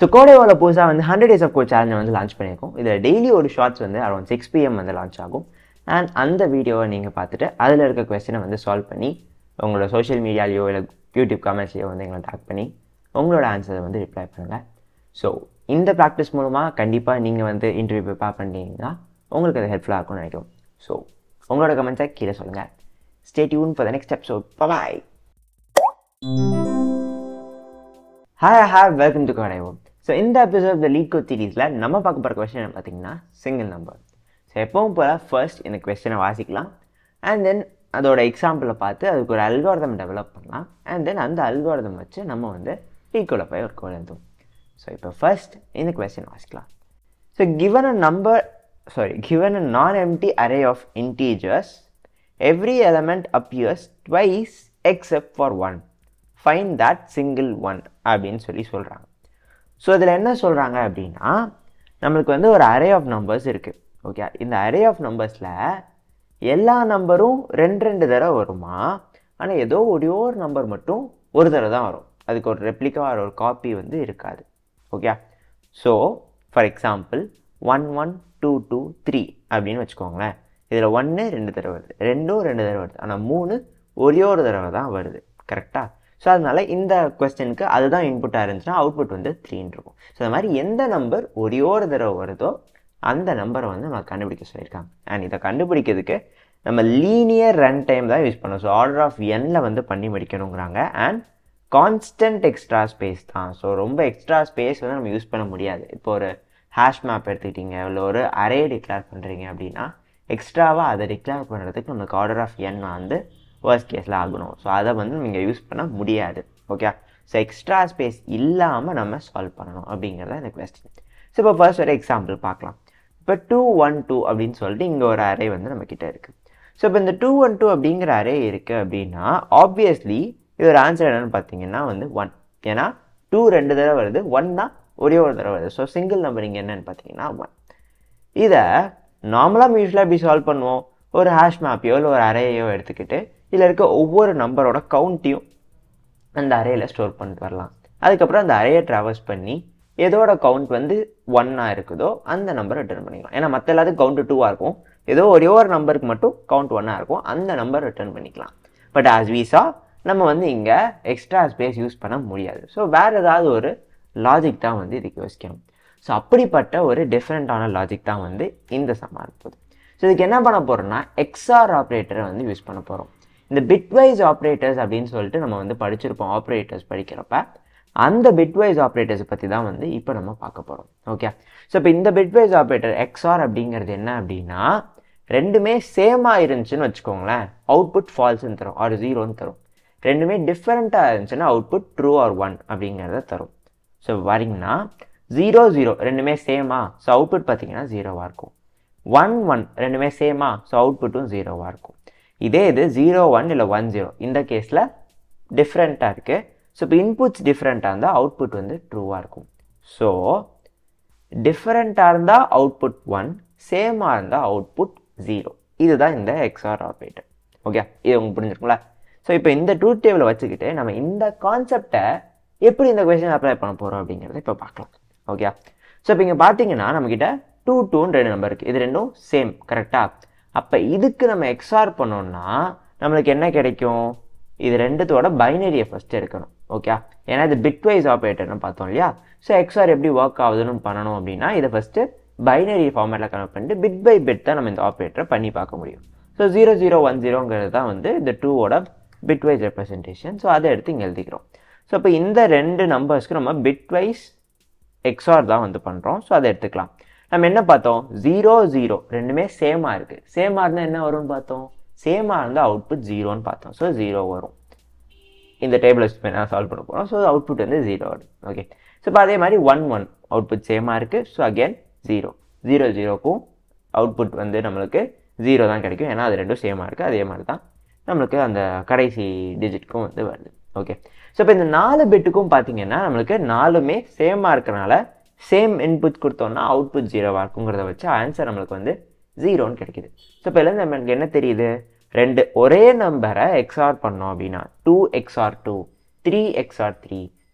so கோடேவோட புதுசாக வந்து hundred days of code சேலஞ்சை வந்து லான்ச் பண்ணியிருக்கோம் இதில் டெய்லி ஒரு ஷார்ட்ஸ் வந்து அரௌண்ட் சிக்ஸ் பிஎம் வந்து லான்ச் ஆகும் அண்ட் அந்த வீடியோவை நீங்கள் பார்த்துட்டு அதில் இருக்க கொஸ்டினை வந்து சால்வ் பண்ணி உங்களோட சோஷியல் மீடியாலேயோ இல்லை யூடியூப் கமெண்ட்ஸ்லையோ வந்து எங்களை டேக் பண்ணி உங்களோட ஆன்சரை வந்து ரிப்ளை பண்ணுங்கள் ஸோ இந்த ப்ராக்டிஸ் மூலமாக கண்டிப்பாக நீங்கள் வந்து இன்டர்வியூ ப்ரிப்பேர் பண்ணிட்டீங்கன்னா உங்களுக்கு அது ஹெல்ப்ஃபுல்லாக இருக்கும்னு நினைக்கிறோம் ஸோ உங்களோட கமெண்ட்ஸை கீழே சொல்லுங்கள் stay tuned for the next episode bye hi hi welcome to கடைவோம் ஸோ இந்த எபிசோட் த லீட் கோட் சீரீஸில் நம்ம பார்க்க போகிற கொஸ்டின் பார்த்தீங்கன்னா சிங்கிள் நம்பர் ஸோ எப்பவும் போல் ஃபர்ஸ்ட் இந்த கொஸ்டினை வாசிக்கலாம் அண்ட் தென் அதோட எக்ஸாம்பிளை பார்த்து அதுக்கு ஒரு அல்காரதம் டெவலப் பண்ணலாம் அண்ட் தென் அந்த அல்காரதம் வச்சு நம்ம வந்து லீட் போய் ஒரு கோட் எழுதுவோம் ஸோ இப்போ ஃபர்ஸ்ட் இந்த கொஸ்டின் வாசிக்கலாம் so given a number sorry given a non empty array of integers every element appears twice except for one find that single one அப்படின்னு சொல்லி சொல்கிறாங்க ஸோ இதில் என்ன சொல்கிறாங்க அப்படின்னா நம்மளுக்கு வந்து ஒரு அரே ஆஃப் நம்பர்ஸ் இருக்குது ஓகே இந்த அரே ஆஃப் நம்பர்ஸில் எல்லா நம்பரும் ரெண்டு ரெண்டு தடவை வருமா ஆனால் ஏதோ ஒரே ஒரு நம்பர் மட்டும் ஒரு தடவை தான் வரும் அதுக்கு ஒரு ரெப்ளிகா ஒரு காப்பி வந்து இருக்காது okay so for example one one two two three அப்படின்னு வச்சுக்கோங்களேன் இதில் ஒன்று ரெண்டு தடவை வருது ரெண்டும் ரெண்டு தடவை வருது ஆனால் மூணு ஒரே ஒரு தடவை தான் வருது கரெக்டாக ஸோ அதனால் இந்த கொஸ்டினுக்கு அதுதான் இன்புட்டாக இருந்துச்சுன்னா அவுட்புட் வந்து த்ரீன்னு இருக்கும் ஸோ அது மாதிரி எந்த நம்பர் ஒரே ஒரு தடவை வருதோ அந்த நம்பரை வந்து நம்ம கண்டுபிடிக்க சொல்லியிருக்காங்க அண்ட் இதை கண்டுபிடிக்கிறதுக்கு நம்ம லீனியர் ரன் டைம் தான் யூஸ் பண்ணோம் ஸோ ஆர்டர் ஆஃப் எண்ணில் வந்து பண்ணி முடிக்கணுங்கிறாங்க அண்ட் கான்ஸ்டன்ட் எக்ஸ்ட்ரா ஸ்பேஸ் தான் ஸோ ரொம்ப எக்ஸ்ட்ரா ஸ்பேஸ் வந்து நம்ம யூஸ் பண்ண முடியாது இப்போ ஒரு ஹேஷ் மேப் எடுத்துக்கிட்டீங்க இல்லை ஒரு அரே டிக்ளேர் பண்ணுறீங்க அப்படின்னா எக்ஸ்ட்ராவாக அதை டிக்ளேர் பண்ணுறதுக்கு நமக்கு ஆர்டர் ஆஃப் என் வந்து வேர்ஸ்ட் கேஸில் ஆகணும் ஸோ அதை வந்து நீங்கள் யூஸ் பண்ண முடியாது ஓகே ஸோ எக்ஸ்ட்ரா ஸ்பேஸ் இல்லாமல் நம்ம சால்வ் பண்ணணும் அப்படிங்கிறத இந்த கொஸ்டின் ஸோ இப்போ ஃபர்ஸ்ட் ஒரு எக்ஸாம்பிள் பார்க்கலாம் இப்போ டூ ஒன் டூ அப்படின்னு சொல்லிட்டு இங்கே ஒரு அரே வந்து நம்மக்கிட்ட இருக்குது ஸோ இப்போ இந்த டூ ஒன் டூ அப்படிங்கிற அரே இருக்குது அப்படின்னா ஆப்வியஸ்லி இதோட ஆன்சர் என்னென்னு பார்த்தீங்கன்னா வந்து ஒன் ஏன்னா டூ ரெண்டு தடவை வருது ஒன் தான் ஒரே ஒரு தடவை வருது ஸோ சிங்கிள் நம்பர் இங்கே என்னென்னு பார்த்தீங்கன்னா ஒன் இதை நார்மலாக நம்ம யூஸ்வலாக எப்படி சால்வ் பண்ணுவோம் ஒரு ஹேஷ் மேப்பையோ இல்லை ஒரு அரேயோ எடுத்துக்கிட்டு இதில் இருக்க ஒவ்வொரு நம்பரோட கவுண்ட்டையும் அந்த அரேயில் ஸ்டோர் பண்ணிட்டு வரலாம் அதுக்கப்புறம் அந்த அரேயை ட்ராவல்ஸ் பண்ணி எதோட கவுண்ட் வந்து ஒன்னாக இருக்குதோ அந்த நம்பரை ரிட்டர்ன் பண்ணிக்கலாம் ஏன்னா மற்ற எல்லாத்துக்கும் கவுண்ட் டூவாக இருக்கும் ஏதோ ஒரே ஒரு நம்பருக்கு மட்டும் கவுண்ட் ஒன்னாக இருக்கும் அந்த நம்பர் ரிட்டர்ன் பண்ணிக்கலாம் பட் ஆஸ் வீஸா நம்ம வந்து இங்கே எக்ஸ்ட்ரா ஸ்பேஸ் யூஸ் பண்ண முடியாது ஸோ வேறு ஏதாவது ஒரு லாஜிக் தான் வந்து இதுக்கு யோசிக்கணும் ஸோ அப்படிப்பட்ட ஒரு டிஃப்ரெண்ட்டான லாஜிக் தான் வந்து இந்த சம்மா இருப்பது ஸோ இதுக்கு என்ன பண்ண போகிறோம்னா எக்ஸ்ஆர் ஆப்ரேட்டரை வந்து யூஸ் பண்ண போகிறோம் இந்த பிட்வைஸ் ஆப்ரேட்டர்ஸ் அப்படின்னு சொல்லிட்டு நம்ம வந்து படிச்சிருப்போம் ஆப்ரேட்டர்ஸ் படிக்கிறப்ப அந்த பிட்வைஸ் ஆப்ரேட்டர்ஸ் பற்றி தான் வந்து இப்போ நம்ம பார்க்க போகிறோம் ஓகே ஸோ இப்போ இந்த பிட்வைஸ் ஆப்ரேட்டர் எக்ஸ்ஆர் அப்படிங்கிறது என்ன அப்படின்னா ரெண்டுமே சேமாக இருந்துச்சுன்னு வச்சுக்கோங்களேன் அவுட்புட் ஃபால்ஸ்ன்னு தரும் ஆர் ஜீரோன்னு தரும் ரெண்டுமே டிஃப்ரெண்ட்டாக இருந்துச்சுன்னா அவுட்புட் ட்ரூ ஆர் ஒன் அப்படிங்கிறத தரும் ஸோ வரீங்கன்னா ஜீரோ ஜீரோ ரெண்டுமே சேமா ஸோ அவுட்புட் பார்த்தீங்கன்னா ஜீரோவாக இருக்கும் ஒன் ஒன் ரெண்டுமே சேமா ஸோ அவுட்புட்டும் ஜீரோவாக இருக்கும் இதே இது ஜீரோ ஒன் இல்லை ஒன் ஜீரோ இந்த கேஸில் டிஃப்ரெண்ட்டாக இருக்குது ஸோ இப்போ இன்புட்ஸ் டிஃப்ரெண்ட்டாக இருந்தால் அவுட்புட் வந்து ட்ரூவாக இருக்கும் ஸோ டிஃப்ரெண்ட்டாக இருந்தால் அவுட்புட் ஒன் சேமாக இருந்தால் அவுட்புட் ஜீரோ இதுதான் இந்த எக்ஸ்ஆர் ஆப்ரேட்டர் ஓகே இது உங்களுக்கு புரிஞ்சிருக்குங்களா ஸோ இப்போ இந்த ட்ரூத் டேபிளை வச்சுக்கிட்டு நம்ம இந்த கான்செப்டை எப்படி இந்த கொஸ்டின் அப்ளை பண்ண போகிறோம் அப்படிங்கிறத இப்போ பார்க்கலாம் ஓகே ஸோ இப்போ இங்கே பார்த்தீங்கன்னா நம்மக்கிட்ட டூ டூன்னு ரெண்டு நம்பர் இருக்குது இது ரெண்டும் சேம் கரெக்டாக அப்போ இதுக்கு நம்ம எக்ஸ்ஆர் பண்ணோம்னா நம்மளுக்கு என்ன கிடைக்கும் இது ரெண்டுத்தோட பைனரியை ஃபஸ்ட்டு எடுக்கணும் ஓகே ஏன்னா இது பிட்வைஸ் ஆப்ரேட்டர்னு பார்த்தோம் இல்லையா ஸோ எக்ஸ்ஆர் எப்படி ஒர்க் ஆகுதுன்னு பண்ணணும் அப்படின்னா இதை ஃபஸ்ட்டு பைனரி ஃபார்மேட்டில் கனெக்ட் பண்ணிட்டு பிட் பை பிட் தான் நம்ம இந்த ஆப்ரேட்டரை பண்ணி பார்க்க முடியும் ஸோ ஜீரோ ஜீரோ ஒன் ஜீரோங்கிறது தான் வந்து இந்த டூவோட பிட்வைஸ் ரெப்ரசன்டேஷன் ஸோ அதை எடுத்து இங்கே எழுதிக்கிறோம் ஸோ இப்போ இந்த ரெண்டு நம்பர்ஸ்க்கு நம்ம பிட்வைஸ் எக்ஸ்ஆர் தான் வந்து பண்ணுறோம் ஸோ அதை எடுத்துக்கலாம் நம்ம என்ன பார்த்தோம் ஜீரோ ஜீரோ ரெண்டுமே சேமாக இருக்குது சேமாக இருந்தால் என்ன வரும்னு பார்த்தோம் சேமாக இருந்தால் அவுட்புட் ஜீரோன்னு பார்த்தோம் ஸோ ஜீரோ வரும் இந்த டேபிள் வச்சு நான் சால்வ் பண்ண போகிறோம் ஸோ அவுட்புட் வந்து ஜீரோ வரும் ஓகே ஸோ இப்போ அதே மாதிரி ஒன் ஒன் அவுட்புட் சேமாக இருக்குது ஸோ அகேன் ஜீரோ ஜீரோ ஜீரோக்கும் அவுட்புட் வந்து நம்மளுக்கு ஜீரோ தான் கிடைக்கும் ஏன்னா அது ரெண்டும் சேமாக இருக்குது அதே மாதிரி தான் நம்மளுக்கு அந்த கடைசி டிஜிட்க்கும் வந்து வருது ஓகே ஸோ இப்போ இந்த நாலு பிட்டுக்கும் பார்த்தீங்கன்னா நம்மளுக்கு நாலுமே சேமாக இருக்கிறனால சேம் இன்புட் கொடுத்தோம்னா அவுட்புட் ஜீரோவாக இருக்குங்கிறத வச்சு ஆன்சர் நம்மளுக்கு வந்து ஜீரோன்னு கிடைக்குது ஸோ இப்போ இதில் நம்மளுக்கு என்ன தெரியுது ரெண்டு ஒரே நம்பரை எக்ஸ்ஆர் பண்ணோம் அப்படின்னா two XOR two three XOR three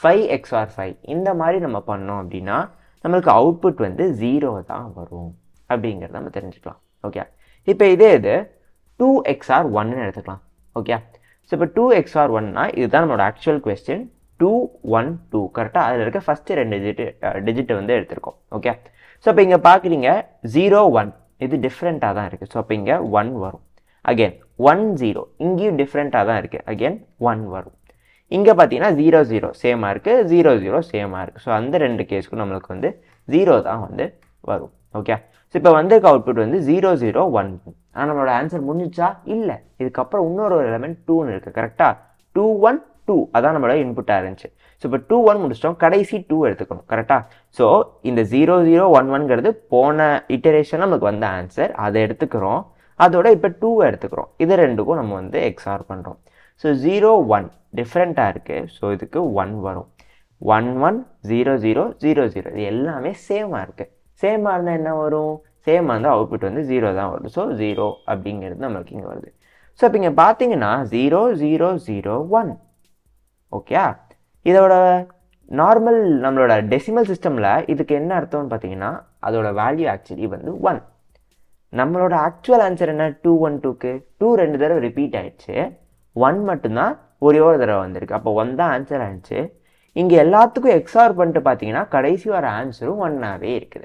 five XOR five இந்த மாதிரி நம்ம பண்ணோம் அப்படின்னா நம்மளுக்கு அவுட்புட் வந்து ஜீரோ தான் வரும் அப்படிங்கிறத நம்ம தெரிஞ்சுக்கலாம் ஓகே இப்போ இதே இது டூ எக்ஸ்ஆர் ஒன்னு எடுத்துக்கலாம் ஓகே ஸோ இப்போ டூ எக்ஸ்ஆர் ஒன்னா இதுதான் நம்மளோட actual question two one two கரெக்டாக அதில் இருக்க ஃபஸ்ட்டு ரெண்டு டிஜிட்டு டிஜிட்டை வந்து எடுத்திருக்கோம் ஓகே ஸோ இப்போ இங்கே பார்க்குறீங்க ஜீரோ ஒன் இது டிஃப்ரெண்ட்டாக தான் இருக்குது ஸோ அப்போ இங்கே ஒன் வரும் அகெயின் ஒன் ஜீரோ இங்கேயும் டிஃப்ரெண்ட்டாக தான் இருக்குது அகெயின் ஒன் வரும் இங்கே பார்த்தீங்கன்னா ஜீரோ ஜீரோ சேமாக இருக்குது ஜீரோ ஜீரோ சேமாக இருக்குது ஸோ அந்த ரெண்டு கேஸ்க்கும் நம்மளுக்கு வந்து ஜீரோ தான் வந்து வரும் ஓகே ஸோ இப்போ வந்திருக்க அவுட்புட் வந்து ஜீரோ ஜீரோ ஒன் ஆனால் நம்மளோட ஆன்சர் முடிஞ்சிச்சா இல்லை இதுக்கப்புறம் இன்னொரு ஒரு எலமெண்ட் டூன்னு இருக்குது கரெக்டாக டூ ஒன் டூ அதான் நம்மளோட இன்புட்டாக இருந்துச்சு ஸோ இப்போ டூ ஒன் முடிச்சிட்டோம் கடைசி டூ எடுத்துக்கணும் கரெக்டாக ஸோ இந்த ஜீரோ ஜீரோ ஒன் ஒன்ங்கிறது போன இட்டரேஷன் நமக்கு வந்த ஆன்சர் அதை எடுத்துக்கிறோம் அதோட இப்போ டூ எடுத்துக்கிறோம் இது ரெண்டுக்கும் நம்ம வந்து எக்ஸ்ஆர் பண்ணுறோம் ஸோ ஜீரோ ஒன் டிஃப்ரெண்ட்டாக இருக்குது ஸோ இதுக்கு ஒன் வரும் one one zero zero zero zero இது எல்லாமே சேமாக இருக்குது சேமாக இருந்தால் என்ன வரும் சேமாக இருந்தால் அவுட்புட் வந்து ஜீரோ தான் வருது ஸோ ஜீரோ அப்படிங்கிறது நம்மளுக்கு இங்கே வருது ஸோ இப்போ இங்கே பார்த்தீங்கன்னா zero zero zero one okay இதோட நார்மல் நம்மளோட டெசிமல் சிஸ்டமில் இதுக்கு என்ன அர்த்தம்னு பார்த்தீங்கன்னா அதோட வேல்யூ ஆக்சுவலி வந்து ஒன் நம்மளோட ஆக்சுவல் ஆன்சர் என்ன டூ ஒன் டூக்கு டூ ரெண்டு தடவை ரிப்பீட் ஆயிடுச்சு ஒன் மட்டும்தான் ஒரே ஒரு தடவை வந்திருக்கு அப்போ ஒன் தான் ஆன்சர் ஆயிடுச்சு இங்கே எல்லாத்துக்கும் எக்ஸ்ஆர் பண்ணிட்டு பார்த்தீங்கன்னா கடைசி வர ஆன்சரும் ஒன்னாகவே இருக்குது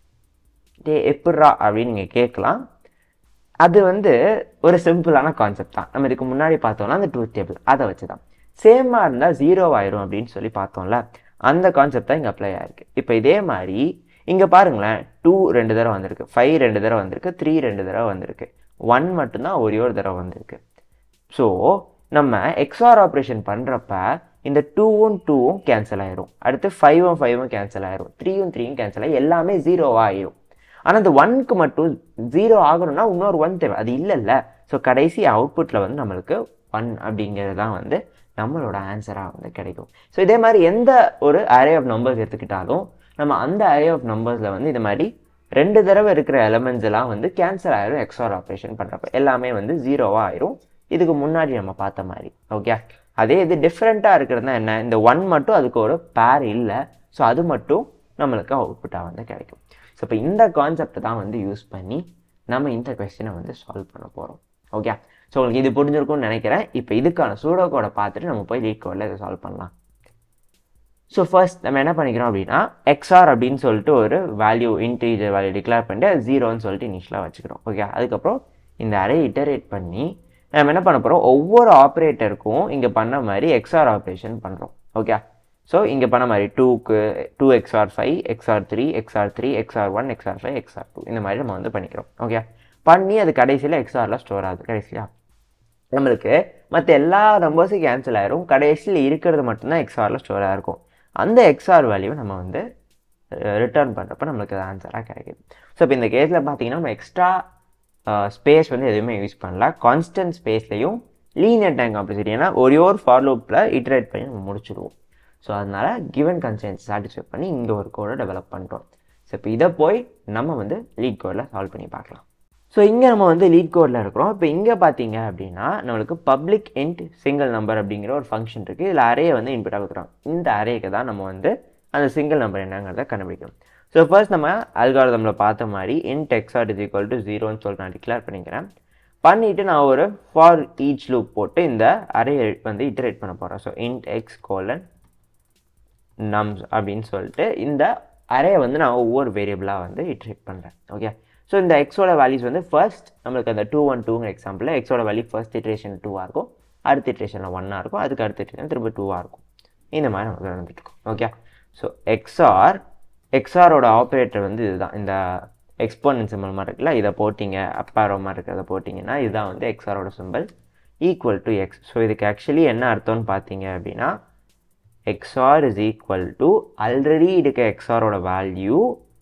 டே எப்பட்றா அப்படின்னு நீங்கள் கேட்கலாம் அது வந்து ஒரு சிம்பிளான கான்செப்ட் தான் நம்ம இதுக்கு முன்னாடி பார்த்தோம்னா அந்த ட்ரூத் டேபிள் அதை வச்சு தான் சேமாக இருந்தால் ஜீரோ ஆயிரும் அப்படின்னு சொல்லி பார்த்தோம்ல அந்த கான்செப்ட் தான் இங்கே அப்ளை ஆயிருக்கு இப்போ இதே மாதிரி இங்கே பாருங்களேன் டூ ரெண்டு தடவை வந்திருக்கு ஃபைவ் ரெண்டு தடவை வந்திருக்கு த்ரீ ரெண்டு தடவை வந்திருக்கு ஒன் மட்டும்தான் ஒரே ஒரு தடவை வந்திருக்கு ஸோ நம்ம எக்ஸ்ஆர் ஆப்ரேஷன் பண்ணுறப்ப இந்த டூவும் டூவும் கேன்சல் ஆயிரும் அடுத்து ஃபைவும் ஃபைவும் கேன்சல் ஆயிரும் த்ரீயும் த்ரீயும் கேன்சல் ஆகி எல்லாமே ஜீரோவாக ஆயிரும் ஆனால் இந்த ஒன்க்கு மட்டும் ஜீரோ ஆகணும்னா இன்னொரு ஒன் தேவை அது இல்லைல்ல ஸோ கடைசி அவுட்புட்டில் வந்து நம்மளுக்கு ஒன் அப்படிங்கிறது தான் வந்து நம்மளோட ஆன்சராக வந்து கிடைக்கும் ஸோ இதே மாதிரி எந்த ஒரு அரே ஆஃப் நம்பர்ஸ் எடுத்துக்கிட்டாலும் நம்ம அந்த அரே ஆஃப் நம்பர்ஸில் வந்து இது மாதிரி ரெண்டு தடவை இருக்கிற எலமெண்ட்ஸ் எல்லாம் வந்து கேன்சல் ஆயிரும் எக்ஸ்ஆர் ஆப்ரேஷன் பண்ணுறப்ப எல்லாமே வந்து ஜீரோவாக ஆயிரும் இதுக்கு முன்னாடி நம்ம பார்த்த மாதிரி ஓகே அதே இது டிஃப்ரெண்ட்டாக இருக்கிறது என்ன இந்த ஒன் மட்டும் அதுக்கு ஒரு பேர் இல்லை ஸோ அது மட்டும் நம்மளுக்கு அவுட்புட்டாக வந்து கிடைக்கும் ஸோ இப்போ இந்த கான்செப்டை தான் வந்து யூஸ் பண்ணி நம்ம இந்த கொஸ்டினை வந்து சால்வ் பண்ண போகிறோம் ஓகே ஸோ உங்களுக்கு இது புரிஞ்சிருக்கும்னு நினைக்கிறேன் இப்போ இதுக்கான சூடோ கோடை பார்த்துட்டு நம்ம போய் லீட் கோடில் இதை சால்வ் பண்ணலாம் ஸோ ஃபர்ஸ்ட் நம்ம என்ன பண்ணிக்கிறோம் அப்படின்னா எக்ஸ்ஆர் அப்படின்னு சொல்லிட்டு ஒரு வேல்யூ இன்டீஜர் வேல்யூ டிக்ளேர் பண்ணிட்டு ஜீரோன்னு சொல்லிட்டு இனிஷியலாக வச்சுக்கிறோம் ஓகே அதுக்கப்புறம் இந்த அரே இட்டரேட் பண்ணி நம்ம என்ன பண்ண போகிறோம் ஒவ்வொரு ஆப்ரேட்டருக்கும் இங்கே பண்ண மாதிரி எக்ஸ்ஆர் ஆப்ரேஷன் பண்ணுறோம் ஓகே ஸோ இங்கே பண்ண மாதிரி டூக்கு two XOR five XOR three XOR three XOR one XOR five XOR two இந்த மாதிரி நம்ம வந்து பண்ணிக்கிறோம் ஓகே பண்ணி அது கடைசியில் எக்ஸ்ஆரில் ஸ்டோர் ஆகுது கடைசியாக நம்மளுக்கு மற்ற எல்லா நம்பர்ஸும் கேன்சல் ஆயிரும் கடைசியில் இருக்கிறது மட்டும்தான் எக்ஸ்ஆரில் ஸ்டோர் ஆகிருக்கும் அந்த எக்ஸ்ஆர் வேல்யூ நம்ம வந்து ரிட்டர்ன் பண்ணுறப்ப நம்மளுக்கு அது ஆன்சராக கிடைக்குது ஸோ இப்போ இந்த கேஸில் பார்த்தீங்கன்னா நம்ம எக்ஸ்ட்ரா ஸ்பேஸ் வந்து எதுவுமே யூஸ் பண்ணல கான்ஸ்டன்ட் ஸ்பேஸ்லையும் லீனியர் டைம் காம்ப்ளெக்சிட்டி ஏன்னா ஒரே ஒரு ஃபார் லூப்பில் இட்ரேட் பண்ணி நம்ம முடிச்சிடுவோம் ஸோ அதனால் கிவன் கன்சென்ஸ் சாட்டிஸ்ஃபை பண்ணி இங்கே ஒரு கோடை டெவலப் பண்ணிட்டோம் ஸோ இப்போ இதை போய் நம்ம வந்து லீட் கோடில் சால்வ் பண்ணி பார்க்கலாம் ஸோ இங்கே நம்ம வந்து லீட் கோடில் இருக்கிறோம் இப்போ இங்கே பார்த்தீங்க அப்படின்னா நம்மளுக்கு பப்ளிக் இன்ட் சிங்கிள் நம்பர் அப்படிங்கிற ஒரு ஃபங்க்ஷன் இருக்குது இதில் அரே வந்து இன்புட்டாக கொடுக்குறோம் இந்த அரேக்கு தான் நம்ம வந்து அந்த சிங்கிள் நம்பர் என்னங்கிறத கண்டுபிடிக்கணும் ஸோ ஃபர்ஸ்ட் நம்ம அல்காரதமில் பார்த்த மாதிரி int XOR is equal to ஜீரோன்னு சொல்லிட்டு நான் டிக்ளேர் பண்ணிக்கிறேன் பண்ணிவிட்டு நான் ஒரு ஃபார் ஈச் லூப் போட்டு இந்த அரே வந்து இட்டரேட் பண்ண போகிறேன் so int x colon nums அப்படின்னு சொல்லிட்டு இந்த அரே வந்து நான் ஒவ்வொரு வேரியபிளாக வந்து இட்ரேட் பண்ணுறேன் ஓகே ஸோ இந்த எக்ஸோட வேல்யூஸ் வந்து ஃபர்ஸ்ட் நம்மளுக்கு அந்த டூ ஒன் டூங்கிற எக்ஸாம்பிளில் எக்ஸோட வேல்யூ ஃபர்ஸ்ட் இட்ரேஷன் டூவாக இருக்கும் அடுத்த இட்ரேஷனில் ஒன்னாக இருக்கும் அதுக்கு அடுத்த இட்ரேஷன் திரும்ப டூவாக இருக்கும் இந்த மாதிரி நமக்கு நடந்துட்டு இருக்கும் ஓகே ஸோ எக்ஸ்ஆர் எக்ஸ்ஆரோட ஆப்ரேட்டர் வந்து இதுதான் இந்த எக்ஸ்போனன்ட் சிம்பிள் மாதிரி இருக்குல்ல இதை போட்டிங்க அப்பாரோ மாதிரி இருக்கிறத போட்டிங்கன்னா இதுதான் வந்து எக்ஸ்ஆரோட simple equal to x so இதுக்கு ஆக்சுவலி என்ன அர்த்தம்னு பார்த்தீங்க அப்படின்னா XOR is equal to already இருக்க XORோட வேல்யூ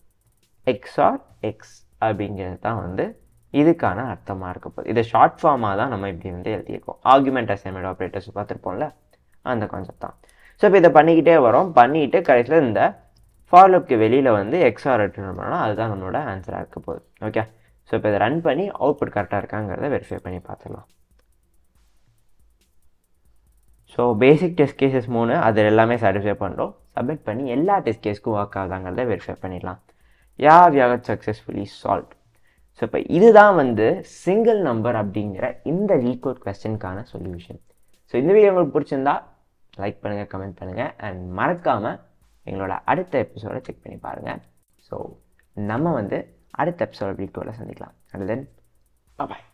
XOR X அப்படிங்கிறது தான் வந்து இதுக்கான அர்த்தமாக இருக்க போகுது இதை ஷார்ட் ஃபார்மாக தான் நம்ம இப்படி வந்து எழுதியிருக்கோம் ஆர்குமெண்ட் அசைன்மெண்ட் ஆப்ரேட்டர்ஸ் பார்த்துருப்போம்ல அந்த கான்செப்ட் தான் ஸோ இப்போ இதை பண்ணிக்கிட்டே வரோம் பண்ணிவிட்டு கடைசியில் இந்த ஃபார்லுக்கு வெளியில் வந்து எக்ஸ்ஆர் ரிட்டர்ன் பண்ணோம் அதுதான் நம்மளோட ஆன்சராக இருக்க போகுது ஓகே ஸோ இப்போ இதை ரன் பண்ணி அவுட்புட் கரெக்டாக இருக்காங்கிறத வெரிஃபை பண்ணி பார்த்துடலாம் ஸோ பேசிக் டெஸ்ட் கேசஸ் மூணு அது எல்லாமே சாட்டிஸ்ஃபை பண்ணுறோம் சப்மிட் பண்ணி எல்லா டெஸ்ட் கேஸ்க்கும் ஒர்க் ஆகுதாங்கிறத வெரிஃபை பண்ணிடலாம் yeah we have successfully solve so இப்போ இதுதான் வந்து சிங்கிள் நம்பர் அப்படிங்கிற இந்த ரீகோட் கொஸ்டினுக்கான சொல்யூஷன் ஸோ இந்த வீடியோ உங்களுக்கு பிடிச்சிருந்தா லைக் பண்ணுங்கள் கமெண்ட் பண்ணுங்கள் அண்ட் மறக்காமல் எங்களோட அடுத்த எபிசோடை செக் பண்ணி பாருங்கள் ஸோ நம்ம வந்து அடுத்த எபிசோட வீடியோவில் சந்திக்கலாம் அண்ட் தென் பாய்